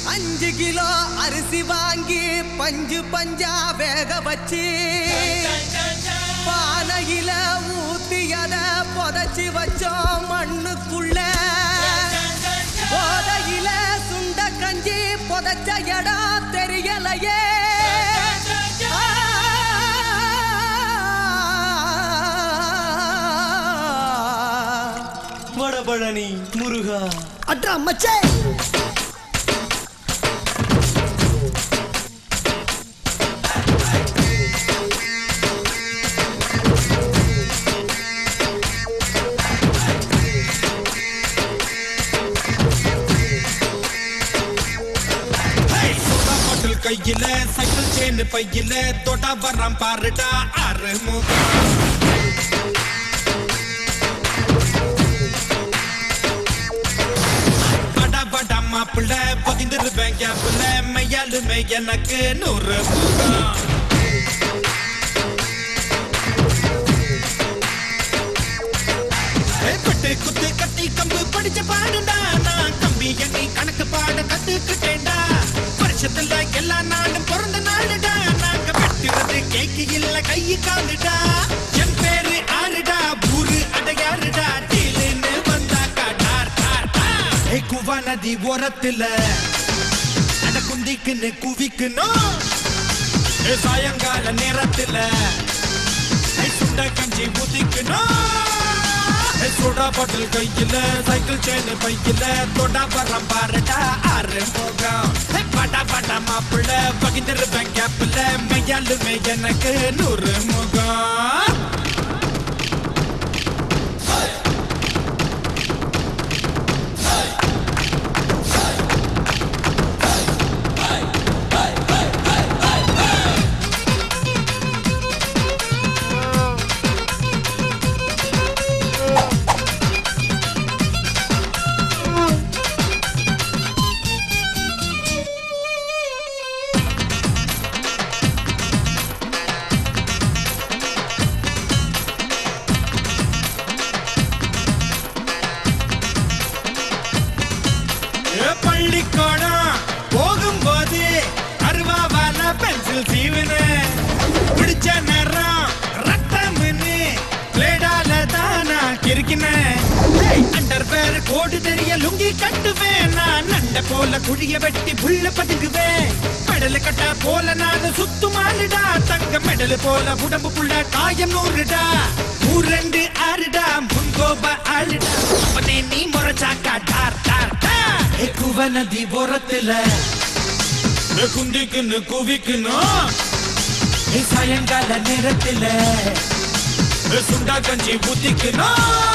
அஞ்சு கிலோ அரிசி வாங்கி பஞ்சு பஞ்சா வேக வச்சு பானையில ஊத்தியத புதைச்சி வச்சோம் மண்ணுக்குள்ள போதையில சுண்ட கஞ்சி புதைச்ச இடம் தெரியலையே வடபழனி முருகா அட்ரா மச்சே சோடா பாட்டில் கையில சைக்கிள் செயின் பையில தொட்டா வர்றான் பாருடா ஆறு முகம் படா படா மாப்பிள்ள பகிர்ந்துருவேன் கேப்புல மையாலுமே எனக்கு நூறு முகம் பட்டு குத்து கத்தி கம்பு படிச்ச பாடுடா நான் கம்பி எண்ணி கணக்கு பாட கத்துக்கிட்டேன்டா வருஷத்துல எல்லா நாளும் பிறந்த நாளுடா நாங்க வெட்டுறது கேக்கு இல்ல கையு காலுடா என் பேரு ஆறுடா ஊரு அடையாறுடா டீலுன்னு வந்தாக்கா டார் டார் டார் ஏ குவா நதி ஓரத்துல அட குந்திக்குன்னு குவிக்கணும் ஏ சாயங்கால நேரத்துல ஏ சுண்ட கஞ்சி ஊத்திக்கணும் ஏ சோடா பாட்டில் கையில சைக்கிள் செயின் பையில தொண்டா வரம் பாருடா ஆறு முகம் ஏ படா படா மாப்பிள்ள பகிர்ந்துருப்பேன் கேப்பில் மையாலுமே எனக்கு நூறு முகம் ஏ பள்ளிக்கூடம் போகும்போது அருவாவால பென்சில் சீவுன பிடிச்ச நேரம் ரத்தம்னு பிளேடால தான் நான் கிறுக்கினேன் அண்டர் பேர் கோடு தெரிய லுங்கி கட்டுவேன் நான் நண்ட போல குழிய வெட்டி புள்ள பதுங்குவேன் மெடல் கட்ட போல நான் சுத்துமாலுடா தங்க மெடல் போல உடம்பு புள்ள காயம் நூறுடா ஊரெண்டு ஆறுடா முன்கோப ஆளுடா அப்பனே நீ முறைச்சாக்கா டார் டார் டார் ஏ குவ நதி ஓரத்துல ஏ குந்திக்குன்னு குவிக்கணும் ஏ சாயங்கால நேரத்துல ஏ சுண்டா கஞ்சி ஊத்திக்கணும்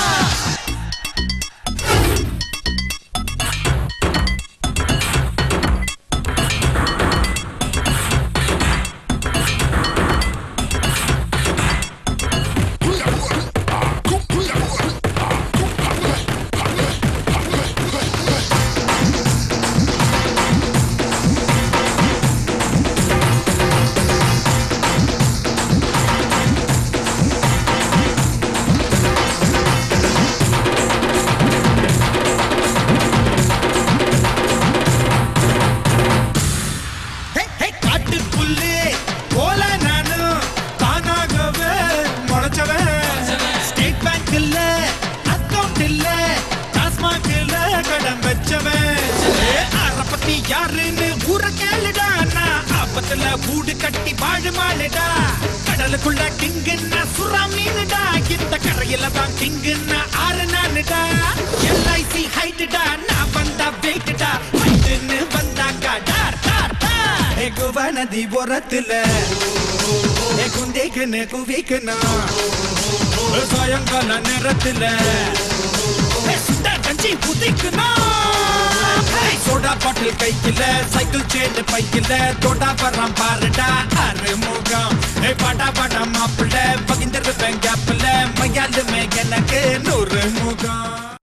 ஹே, ஹே, காட்டுப்புல்லு போல நானும் தானாகவே முளைச்சவன். ஸ்டேட் பேங்க்ல account இல்ல, டாஸ்மாக்ல கடன் வச்சவன். ஏ, ஆளை பத்தி யாருன்னு ஊரை கேளுடா. நான் ஆபத்துல கூடு கட்டி வாழுமாளுடா. கடலுக்குள்ள கிங்குன்னா சுறா மீனுடா. இந்த கரையில தான் கிங்குன்னா ஆறு நானுடா. LIC ஹைட்டுடா, நான் வந்தா வெயிட்டுடா. ஹைட்டுன்னு வந்தாக்கா டார் டார் டார். ஏ குவா நதி ஓரத்துல ஏ குந்திக்குன்னு குவிக்கணும் ஏ சாயங்கால நேரத்துல ஏ சுண்டா கஞ்சி குதிக்கணும் ஏய், சோடா பாட்டில் கைக்கில சைக்கிள் செயின் பைக்கில தோட்டா வர்றான் பாருடா ஆறு முகம் ஏ பாட்டா பாட்டா